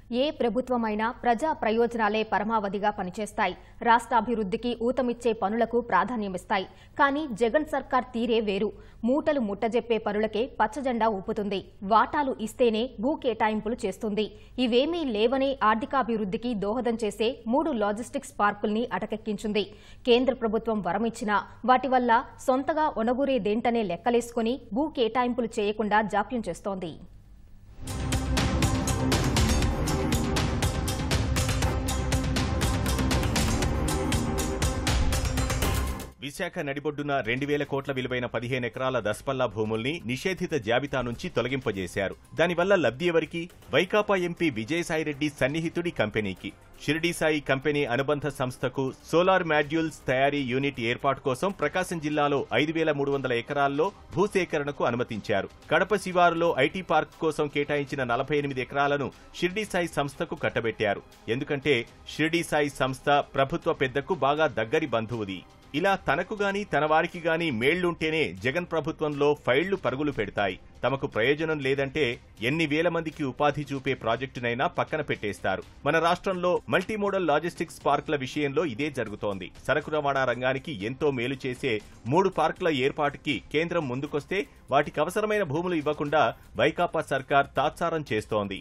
ఏ ప్రభుత్వమైనా ప్రజా ప్రయోజనాలే పరమావధిగా పనిచేస్తాయి రాష్ట్రాభివృద్ధికి ఊతమిచ్చే పనులకు ప్రాధాన్యమిస్తాయి కానీ జగన్ సర్కార్ తీరే వేరు మూటలు ముట్టజెప్పే పనులకే పచ్చజెండా ఊపుతుంది వాటాలు ఇస్తేనే భూ కేటాయింపులు చేస్తుంది ఇవేమీ లేవనే ఆర్థికాభివృద్ధికి దోహదం చేసే మూడు లాజిస్టిక్స్ పార్కుల్ని అటకెక్కించింది కేంద్ర ప్రభుత్వం వరమిచ్చినా వాటి వల్ల సొంతగా ఒనగూరేదేంటనే లెక్కలేసుకుని భూ కేటాయింపులు చేయకుండా జాప్యం చేస్తోంది విశాఖ నడిబొడ్డున రెండు వేల కోట్ల విలువైన పదిహేను ఎకరాల దస్పల్లా భూముల్ని నిషేధిత జాబితా నుంచి తొలగింపజేశారు దానివల్ల లబ్ధి ఎవరికి వైకాపా ఎంపీ విజయసాయిరెడ్డి సన్నిహితుడి కంపెనీకి షిరిడీ సాయి కంపెనీ అనుబంధ సంస్థకు సోలార్ మాడ్యూల్స్ తయారీ యూనిట్ ఏర్పాటు కోసం ప్రకాశం జిల్లాలో ఐదు వేల మూడు వందల ఎకరాల్లో భూసేకరణకు అనుమతించారు కడప శివారులో ఐటీ పార్క్ కోసం కేటాయించిన నలభై ఎనిమిది ఎకరాలను షిరిడీ సాయి సంస్థకు కట్టబెట్టారు ఎందుకంటే షిరిడీ సాయి సంస్థ ప్రభుత్వ పెద్దకు బాగా దగ్గరి బంధువుది ఇలా తనకు గాని తన వారికి గాని మేళ్లుంటేనే జగన్ ప్రభుత్వంలో ఫైళ్లు పరుగులు పెడతాయి తమకు ప్రయోజనం లేదంటే ఎన్ని వేల మందికి ఉపాధి చూపే ప్రాజెక్టునైనా పక్కన పెట్టేస్తారు మన రాష్ట్రంలో మల్టీమోడల్ లాజిస్టిక్స్ పార్కుల విషయంలో ఇదే జరుగుతోంది సరకు రవాణా రంగానికి ఎంతో మేలు చేసే మూడు పార్కుల ఏర్పాటుకి కేంద్రం ముందుకొస్తే వాటికి అవసరమైన భూములు ఇవ్వకుండా వైకాపా సర్కార్ తాత్సారం చేస్తోంది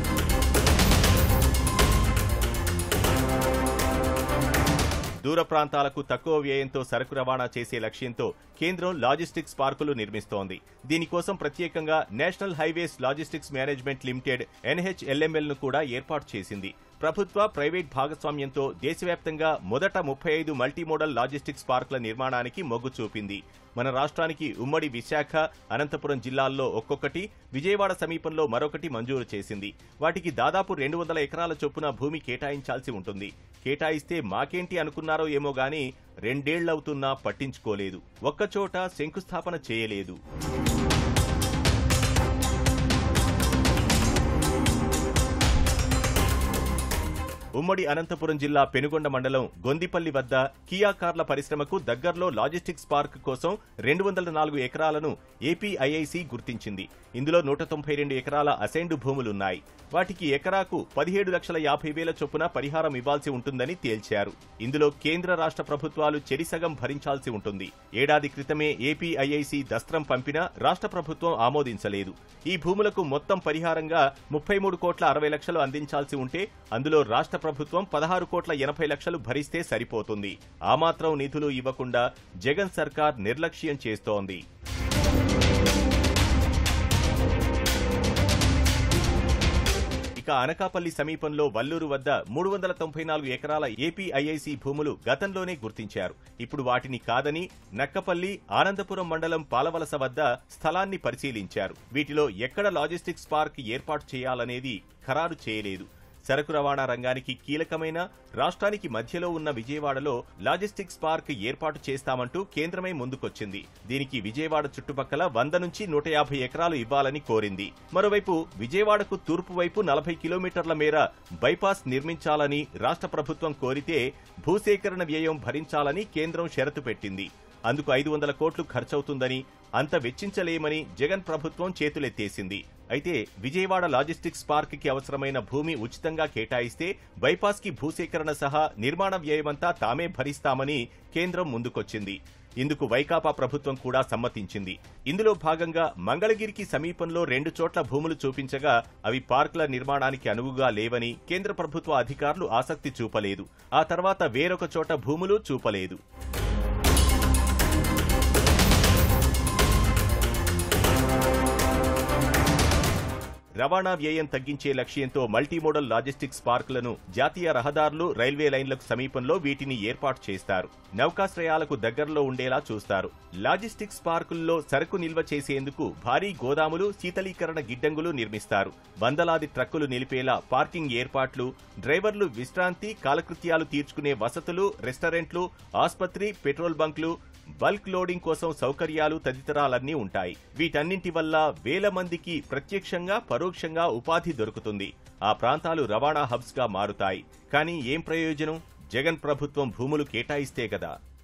దూర ప్రాంతాలకు తక్కువ వ్యయంతో సరుకు రవాణా చేసే లక్ష్యంతో కేంద్రం లాజిస్టిక్స్ పార్కులు నిర్మిస్తోంది దీనికోసం ప్రత్యేకంగా national highways logistics management limited NHLML ను కూడా ఏర్పాటు చేసింది ప్రభుత్వ ప్రైవేట్ భాగస్వామ్యంతో దేశవ్యాప్తంగా మొదట ముప్పై ఐదు మల్టీమోడల్ లాజిస్టిక్స్ పార్కుల నిర్మాణానికి మొగ్గు చూపింది మన రాష్ట్రానికి ఉమ్మడి విశాఖ అనంతపురం జిల్లాల్లో ఒక్కొక్కటి విజయవాడ సమీపంలో మరొకటి మంజూరు చేసింది వాటికి దాదాపు రెండు వందల ఎకరాల చొప్పున భూమి కేటాయించాల్సి ఉంటుంది కేటాయిస్తే మాకేంటి అనుకున్నారో ఏమో గాని రెండేళ్లవుతున్నా పట్టించుకోలేదు ఒక్కచోట శంకుస్థాపన చేయలేదు ఉమ్మడి అనంతపురం జిల్లా పెనుగొండ మండలం గొందిపల్లి వద్ద కియా కార్ల పరిశ్రమకు దగ్గర్లో లాజిస్టిక్స్ పార్క్ కోసం రెండు వందల నాలుగు ఎకరాలను ఏపీఐఐసి గుర్తించింది ఇందులో నూట తొంభై రెండు ఎకరాల అసైన్డు భూములున్నాయి వాటికి ఎకరాకు పదిహేడు లక్షల యాభై వేల చొప్పున పరిహారం ఇవ్వాల్సి ఉంటుందని తేల్చారు ఇందులో కేంద్ర రాష్ట్ర ప్రభుత్వాలు చెరిసగం భరించాల్సి ఉంటుంది ఏడాది క్రితమే ఏపీఐఐసి దస్త్రం పంపినా రాష్ట్ర ప్రభుత్వం ఆమోదించలేదు ఈ భూములకు మొత్తం పరిహారంగా ముప్పై మూడు కోట్ల అరవై లక్షలు అందించాల్సి ఉంటే అందులో రాష్ట్ర ప్రభుత్వం పదహారు కోట్ల ఎనభై లక్షలు భరిస్తే సరిపోతుంది ఆ మాత్రం నిధులు ఇవ్వకుండా జగన్ సర్కార్ నిర్లక్ష్యం చేస్తోంది ఇక అనకాపల్లి సమీపంలో వల్లూరు వద్ద మూడు వందల తొంభై నాలుగు ఎకరాల ఏపీఐఐసి భూములు గతంలోనే గుర్తించారు ఇప్పుడు వాటిని కాదని నక్కపల్లి ఆనందపురం మండలం పాలవలస వద్ద స్థలాన్ని పరిశీలించారు వీటిలో ఎక్కడ లాజిస్టిక్స్ పార్క్ ఏర్పాటు చేయాలనేది ఖరారు చేయలేదు సరకు రవాణా రంగానికి కీలకమైన రాష్ట్రానికి మధ్యలో ఉన్న విజయవాడలో లాజిస్టిక్స్ పార్క్ ఏర్పాటు చేస్తామంటూ కేంద్రమే ముందుకొచ్చింది దీనికి విజయవాడ చుట్టుపక్కల వంద నుంచి నూట యాభై ఎకరాలు ఇవ్వాలని కోరింది మరోవైపు విజయవాడకు తూర్పు వైపు నలభై కిలోమీటర్ల మేర బైపాస్ నిర్మించాలని రాష్ట్ర ప్రభుత్వం కోరితే భూసేకరణ వ్యయం భరించాలని కేంద్రం షరతు పెట్టింది అందుకు ఐదు వందల కోట్లు ఖర్చవుతుందని అంత వెచ్చించలేమని జగన్ ప్రభుత్వం చేతులెత్తేసింది అయితే విజయవాడ లాజిస్టిక్స్ పార్క్ కి అవసరమైన భూమి ఉచితంగా కేటాయిస్తే బైపాస్ కి భూసేకరణ సహా నిర్మాణ వ్యయమంతా తామే భరిస్తామని కేంద్రం ముందుకొచ్చింది ఇందుకు వైకాపా ప్రభుత్వం కూడా సమ్మతించింది ఇందులో భాగంగా మంగళగిరికి సమీపంలో రెండు చోట్ల భూములు చూపించగా అవి పార్కుల నిర్మాణానికి అనువుగా లేవని కేంద్ర ప్రభుత్వ అధికారులు ఆసక్తి చూపలేదు ఆ తర్వాత వేరొక చోట భూములు చూపలేదు రవాణా వ్యయం తగ్గించే లక్ష్యంతో మల్టీమోడల్ లాజిస్టిక్స్ పార్కులను జాతీయ రహదారులు రైల్వే లైన్లకు సమీపంలో వీటిని ఏర్పాటు చేస్తారు నౌకాశ్రయాలకు దగ్గరలో ఉండేలా చూస్తారు లాజిస్టిక్స్ పార్కుల్లో సరుకు నిల్వ చేసేందుకు భారీ గోదాములు శీతలీకరణ గిడ్డంగులు నిర్మిస్తారు వందలాది ట్రక్కులు నిలిపేలా పార్కింగ్ ఏర్పాట్లు డ్రైవర్లు విశ్రాంతి కాలకృత్యాలు తీర్చుకునే వసతులు రెస్టారెంట్లు ఆస్పత్రి పెట్రోల్ బంక్లు బల్క్ లోడింగ్ కోసం సౌకర్యాలు తదితరాలన్నీ ఉంటాయి వీటన్నింటి వల్ల వేల మందికి ప్రత్యక్షంగా పరోక్షంగా ఉపాధి దొరుకుతుంది ఆ ప్రాంతాలు రవాణా హబ్స్ గా మారుతాయి కానీ ఏం ప్రయోజనం జగన్ ప్రభుత్వం భూములు కేటాయిస్తే కదా